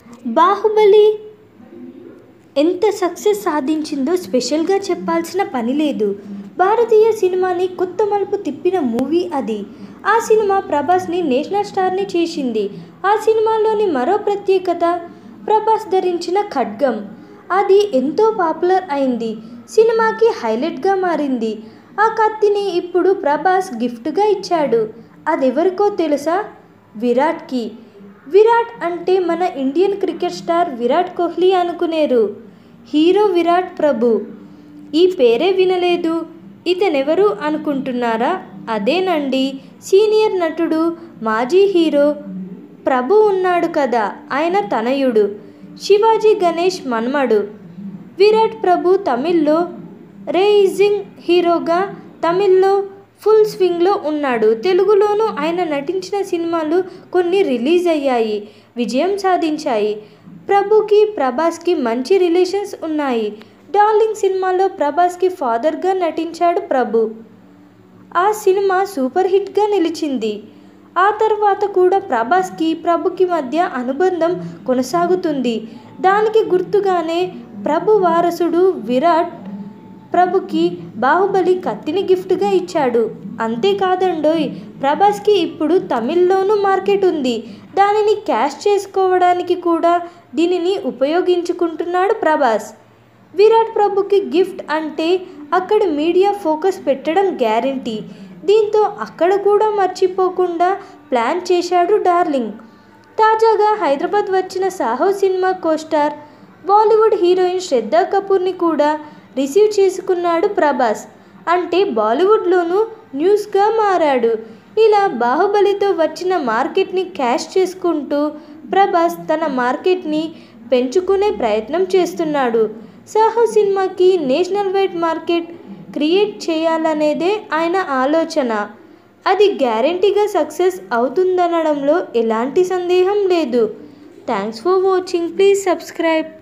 బాహుబలి ఎంత సక్సెస్ సాధించిందో స్పెషల్గా చెప్పాల్సిన పని లేదు భారతీయ సినిమాని కొత్త మలుపు తిప్పిన మూవీ అది ఆ సినిమా ప్రభాస్ని నేషనల్ స్టార్ని చేసింది ఆ సినిమాలోని మరో ప్రత్యేకత ప్రభాస్ ధరించిన ఖడ్గం అది ఎంతో పాపులర్ అయింది సినిమాకి హైలైట్గా మారింది ఆ కత్తిని ఇప్పుడు ప్రభాస్ గిఫ్ట్గా ఇచ్చాడు అదెవరికో తెలుసా విరాట్కి విరాట్ అంటే మన Indian cricket star Virat Kohli అనుకునేరు హీరో విరాట్ ప్రభు ఈ పేరే వినలేదు ఇతనెవరు అనుకుంటున్నారా అదేనండి సీనియర్ నటుడు మాజీ హీరో ప్రభు ఉన్నాడు కదా ఆయన తనయుడు శివాజీ గణేష్ మన్మడు విరాట్ ప్రభు తమిళ్లో రేయిజింగ్ హీరోగా తమిళ్లో ఫుల్ స్వింగ్లో ఉన్నాడు తెలుగులోనూ ఆయన నటించిన సినిమాలు కొన్ని రిలీజ్ అయ్యాయి విజయం సాధించాయి ప్రభుకి ప్రభాస్కి మంచి రిలేషన్స్ ఉన్నాయి డార్లింగ్ సినిమాలో ప్రభాస్కి ఫాదర్గా నటించాడు ప్రభు ఆ సినిమా సూపర్ హిట్గా నిలిచింది ఆ తర్వాత కూడా ప్రభాస్కి ప్రభుకి మధ్య అనుబంధం కొనసాగుతుంది దానికి గుర్తుగానే ప్రభు వారసుడు విరాట్ ప్రభుకి బాహుబలి కత్తిని గిఫ్ట్గా ఇచ్చాడు అంతేకాదండోయ్ ప్రభాస్కి ఇప్పుడు తమిళ్లోనూ మార్కెట్ ఉంది దానిని క్యాష్ చేసుకోవడానికి కూడా దీనిని ఉపయోగించుకుంటున్నాడు ప్రభాస్ విరాట్ ప్రభుకి గిఫ్ట్ అంటే అక్కడ మీడియా ఫోకస్ పెట్టడం గ్యారంటీ దీంతో అక్కడ కూడా మర్చిపోకుండా ప్లాన్ చేశాడు డార్లింగ్ తాజాగా హైదరాబాద్ వచ్చిన Saaho cinema costar Bollywood heroine Shraddha కపూర్ని కూడా రిసీవ్ చేసుకున్నాడు ప్రభాస్ అంటే బాలీవుడ్లోనూ న్యూస్గా మారాడు ఇలా బాహుబలితో వచ్చిన మార్కెట్ని క్యాష్ చేసుకుంటూ ప్రభాస్ తన మార్కెట్ని పెంచుకునే ప్రయత్నం చేస్తున్నాడు సాహో సినిమాకి నేషనల్ వైడ్ మార్కెట్ క్రియేట్ చేయాలనేదే ఆయన ఆలోచన అది గ్యారంటీగా సక్సెస్ అవుతుందనడంలో ఎలాంటి సందేహం లేదు thanks for watching please subscribe